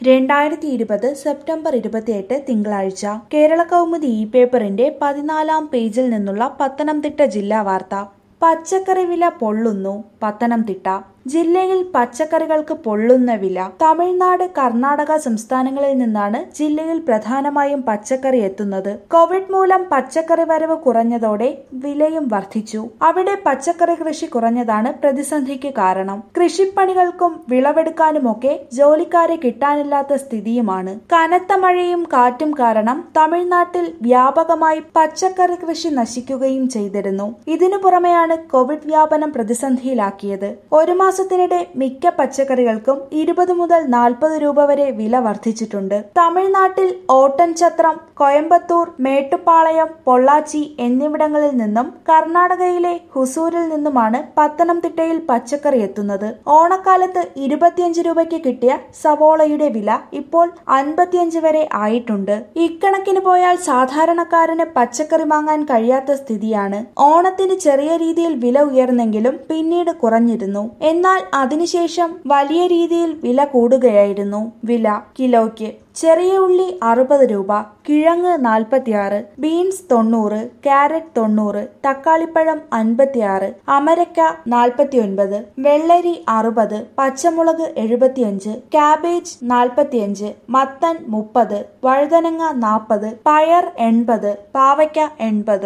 രണ്ടായിരത്തി ഇരുപത് സെപ്റ്റംബർ ഇരുപത്തിയെട്ട് തിങ്കളാഴ്ച കേരള കൗമുദി ഇ പേപ്പറിന്റെ പതിനാലാം പേജിൽ നിന്നുള്ള പത്തനംതിട്ട ജില്ലാ വാർത്ത പച്ചക്കറി വില പൊള്ളുന്നു പത്തനംതിട്ട ജില്ലയിൽ പച്ചക്കറികൾക്ക് പൊള്ളുന്ന വില തമിഴ്നാട് കർണാടക സംസ്ഥാനങ്ങളിൽ നിന്നാണ് ജില്ലയിൽ പ്രധാനമായും പച്ചക്കറി എത്തുന്നത് കോവിഡ് മൂലം പച്ചക്കറി വരവ് കുറഞ്ഞതോടെ വിലയും വർദ്ധിച്ചു അവിടെ പച്ചക്കറി കൃഷി കുറഞ്ഞതാണ് പ്രതിസന്ധിക്ക് കാരണം കൃഷിപ്പണികൾക്കും വിളവെടുക്കാനുമൊക്കെ ജോലിക്കാരെ കിട്ടാനില്ലാത്ത സ്ഥിതിയുമാണ് കനത്ത മഴയും കാറ്റും കാരണം തമിഴ്നാട്ടിൽ വ്യാപകമായി പച്ചക്കറി കൃഷി നശിക്കുകയും ചെയ്തിരുന്നു ഇതിനു പുറമെയാണ് കോവിഡ് വ്യാപനം പ്രതിസന്ധിയിലാക്കിയത് ഒരു മാസത്തിനിടെ മിക്ക പച്ചക്കറികൾക്കും ഇരുപത് മുതൽ നാൽപ്പത് രൂപ വരെ വില വർദ്ധിച്ചിട്ടുണ്ട് തമിഴ്നാട്ടിൽ ഓട്ടൻചത്രം കോയമ്പത്തൂർ മേട്ടുപ്പാളയം പൊള്ളാച്ചി എന്നിവിടങ്ങളിൽ നിന്നും കർണാടകയിലെ ഹുസൂരിൽ നിന്നുമാണ് പത്തനംതിട്ടയിൽ പച്ചക്കറി എത്തുന്നത് ഓണക്കാലത്ത് ഇരുപത്തിയഞ്ച് രൂപയ്ക്ക് കിട്ടിയ സവോളയുടെ വില ഇപ്പോൾ അൻപത്തിയഞ്ച് വരെ ആയിട്ടുണ്ട് ഇക്കണക്കിന് പോയാൽ സാധാരണക്കാരന് പച്ചക്കറി വാങ്ങാൻ കഴിയാത്ത സ്ഥിതിയാണ് ഓണത്തിന് ചെറിയ രീതിയിൽ വില ഉയർന്നെങ്കിലും പിന്നീട് കുറഞ്ഞിരുന്നു എന്നാൽ അതിനുശേഷം വലിയ രീതിയിൽ വില കൂടുകയായിരുന്നു വില കിലോയ്ക്ക് ചെറിയ ഉള്ളി അറുപത് രൂപ കിഴങ്ങ് നാൽപ്പത്തിയാറ് ബീൻസ് തൊണ്ണൂറ് ക്യാരറ്റ് തൊണ്ണൂറ് തക്കാളിപ്പഴം അൻപത്തിയാറ് അമരക്ക നാൽപ്പത്തി ഒൻപത് വെള്ളരി അറുപത് പച്ചമുളക് എഴുപത്തിയഞ്ച് കാബേജ് നാൽപ്പത്തിയഞ്ച് മത്തൻ മുപ്പത് വഴുതനങ്ങ നാൽപ്പത് പയർ എൺപത് പാവയ്ക്ക എൺപത്